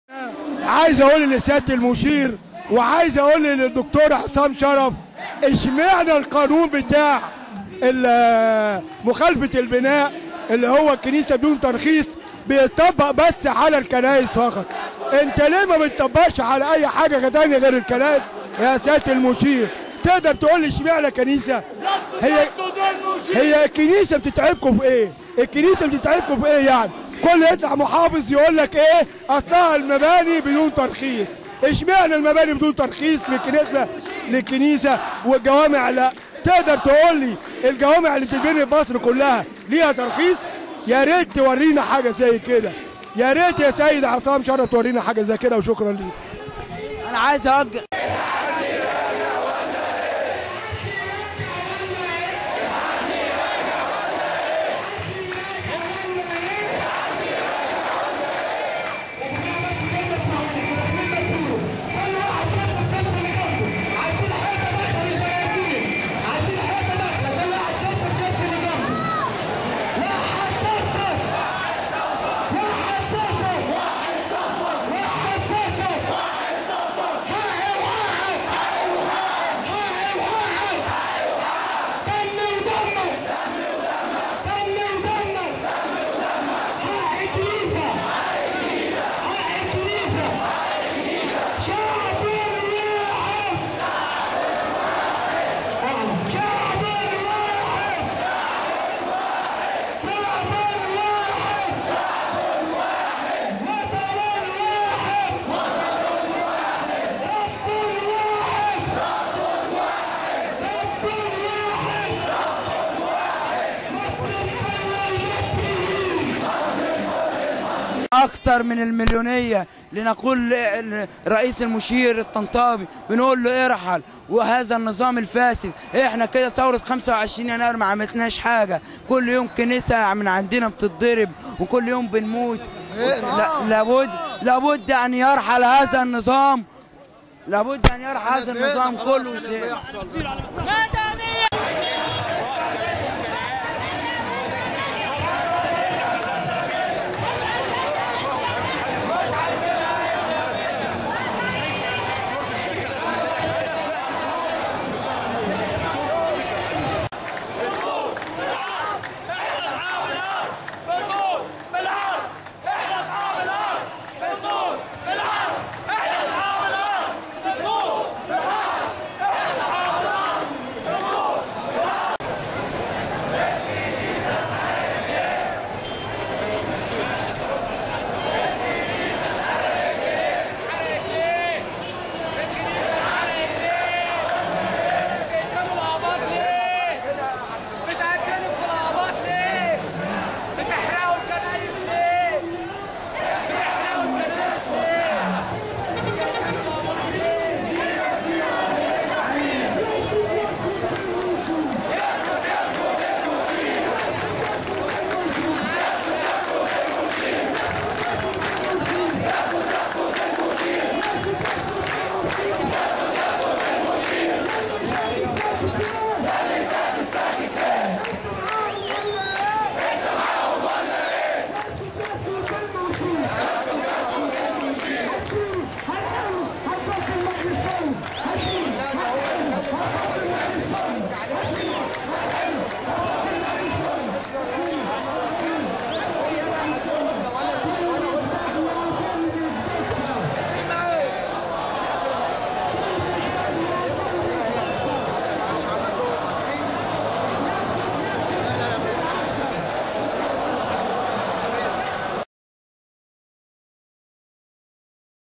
عايز اقول لسياده المشير وعايز اقول للدكتور حسام شرف اشمعنى القانون بتاع ال- مخالفه البناء اللي هو الكنيسه بدون ترخيص بيطبق بس على الكنائس فقط انت ليه ما بتطبقش على اي حاجه تانية غير الكنائس يا سياده المشير تقدر تقول لي اشمعنى كنيسه هي هي الكنيسه بتتعبكم في ايه الكنيسه بتتعبكم في ايه يعني كل يطلع محافظ يقول لك ايه اصلها المباني بدون ترخيص اشمعنى المباني بدون ترخيص للكنيسه للكنيسه والجوامع لا تقدر تقول لي الجوامع اللي بتتبني في مصر كلها ليها ترخيص يا ريت تورينا حاجه زي كده يا ريت يا سيد عصام شرف تورينا حاجه زي كده وشكرا ليك انا عايز اوجه اكتر من المليونيه لنقول ل- رئيس المشير الطنطاوي بنقول له ارحل وهذا النظام الفاسد احنا كده ثوره 25 يناير ما عملتناش حاجه كل يوم كنيسه من عندنا بتتضرب وكل يوم بنموت لا- لابد لابد ان يرحل هذا النظام لابد ان يرحل هذا النظام كله ما